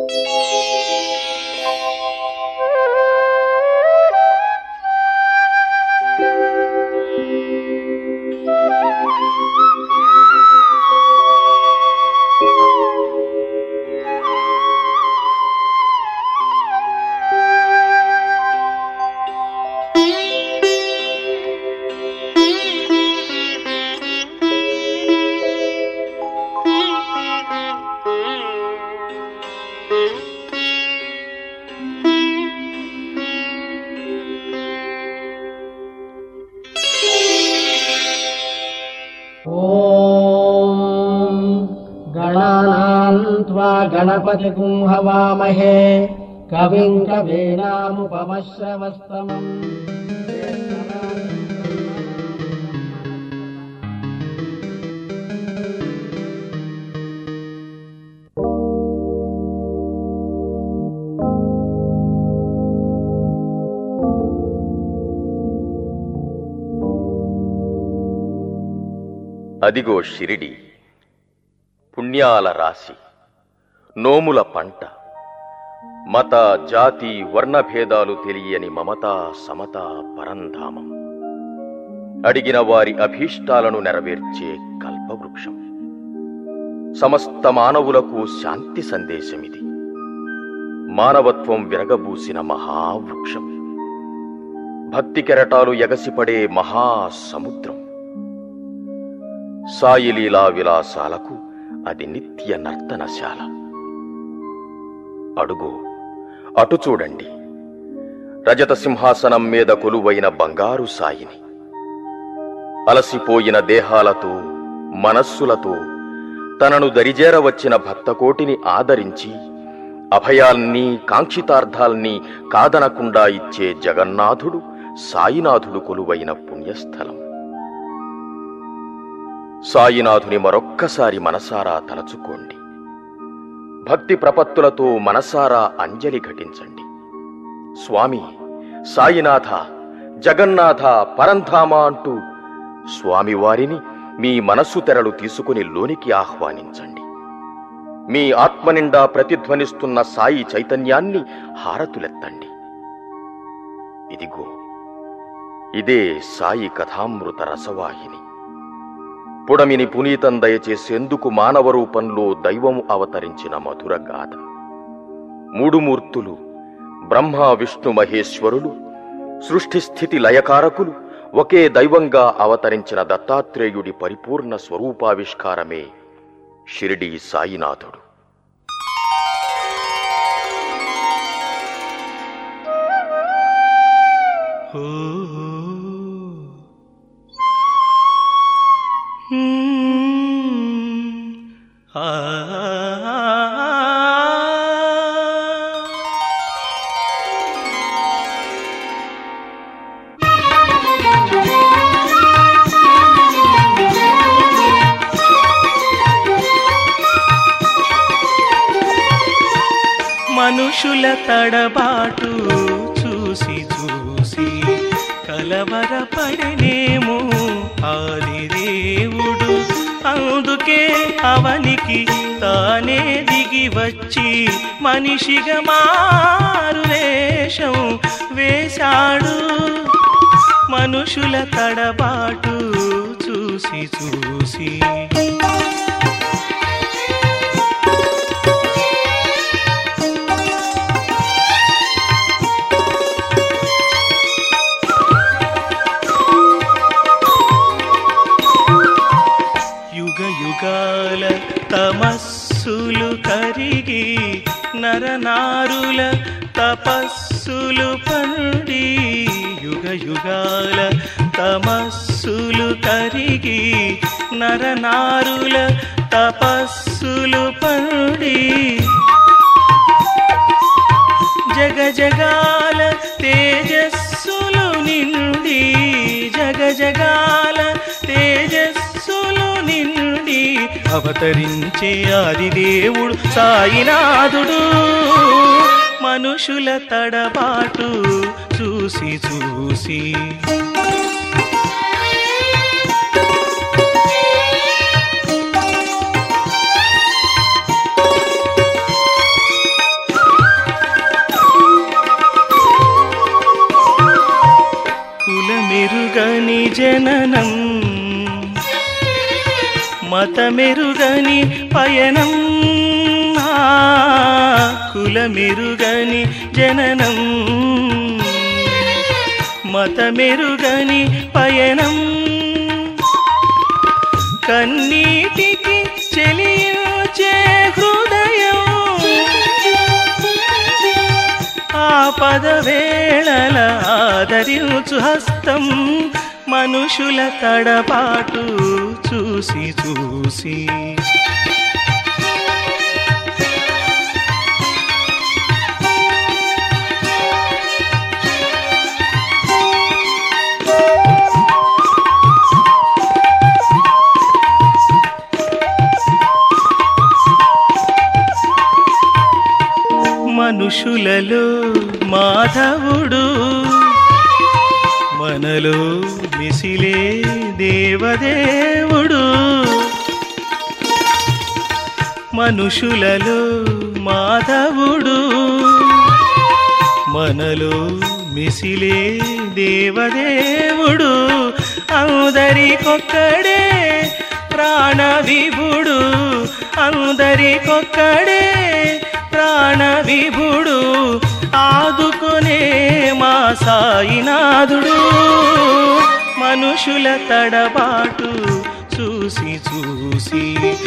ॐ गणानाम् त्वा गणपतिगुं हवामहे कविम् कवीनामुपमश्रवस्तमम् అదిగో షిరిడి పుణ్యాల రాశి నోముల పంట మత జాతి వర్ణభేదాలు తెలియని మమతా సమత పరంధామం అడిగిన వారి అభీష్టాలను నెరవేర్చే కల్పవృక్షం సమస్త మానవులకు శాంతి సందేశమిది మానవత్వం విరగబూసిన మహావృక్షం భక్తి కెరటాలు ఎగసిపడే మహాసముద్రం సాయిలీలా విలాసాలకు అది నిత్య నర్తనశాల అడుగు అటు చూడండి రజత సింహాసనం మీద కొలువైన బంగారు సాయిని అలసిపోయిన దేహాలతో మనస్సులతో తనను దరిజేరవచ్చిన భక్తకోటిని ఆదరించి అభయాల్ని కాంక్షితార్థాల్ని కాదనకుండా ఇచ్చే జగన్నాథుడు సాయినాథుడు కొలువైన పుణ్యస్థలం సాయినాథుని మరొక్కసారి మనసారా తలచుకోండి భక్తి ప్రపత్తులతో మనసారా అంజలి ఘటించండి స్వామి సాయినాథ జగన్నాథ పరంధామ అంటూ స్వామివారిని మీ మనస్సు తెరలు తీసుకుని లోనికి ఆహ్వానించండి మీ ఆత్మ నిండా ప్రతిధ్వనిస్తున్న సాయి చైతన్యాన్ని హారతులెత్తండి ఇదిగో ఇదే సాయి కథామృత రసవాహిని పుడమిని పునీతం దయచేసేందుకు మానవ రూపంలో దైవము అవతరించిన మధుర గాథ మూడు మూర్తులు బ్రహ్మ విష్ణు మహేశ్వరులు సృష్టి స్థితి లయకారకులు ఒకే దైవంగా అవతరించిన దత్తాత్రేయుడి పరిపూర్ణ స్వరూపావిష్కారమే షిరిడి సాయినాథుడు ఓ హ్మ్. ఆ మనుషుల తడబాటు చూసి చూసి కలవరపడనేమో ఆదిదేవుడు అందుకే అవనికి తానే దిగి వచ్చి మనిషిగా మారు వేషం వేశాడు మనుషుల తడబాటు చూసి చూసి యుగ యుగాల తమస్సులు కరిగి నరనారుల తపస్సులు పండి యుగ యుగాల తమస్సులు కరిగి నరనారుల తపస్సులు పండి జగ జగాల తేజస్సులు నిండి జగ జగాల తేజస్సులు నిండి అవతరించే ఆదిదేవుడు సాయినాథుడు మనుషుల తడబాటు చూసి చూసి జననం మతమెరుగని పయనం ఆ, కులమెరుగని జననం మతమెరుగని పయనం కన్నీటికి చెలియచే హృదయం ఆపద వేళల ఆదరించు హస్తం మనుషుల తడబాటు చూసి చూసి మనుషులలో మాధవుడు మనలో మిసిలే దేవదేవుడు మనుషులలో మాధవుడు మనలో మిసిలే దేవదేవుడు అందరికొక్కడే ప్రాణ విభుడు అందరికొక్కడే ప్రాణ విభుడు ఆదుకునే మా సాయినాథుడు మనుషుల తడబాటు చూసి చూసి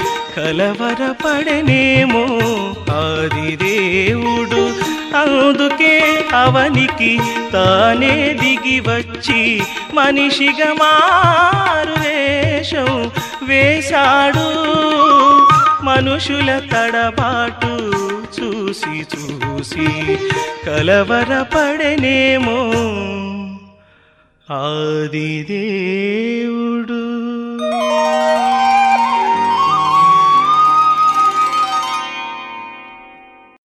కలవరపడనేమో ఆదిదేవుడు అందుకే అవనికి తానే దిగి వచ్చి మనిషిగా మారు వేషం వేశాడు మనుషుల తడబాటు చూసి చూసి కలవరపడనేమో ఆదిదేవుడు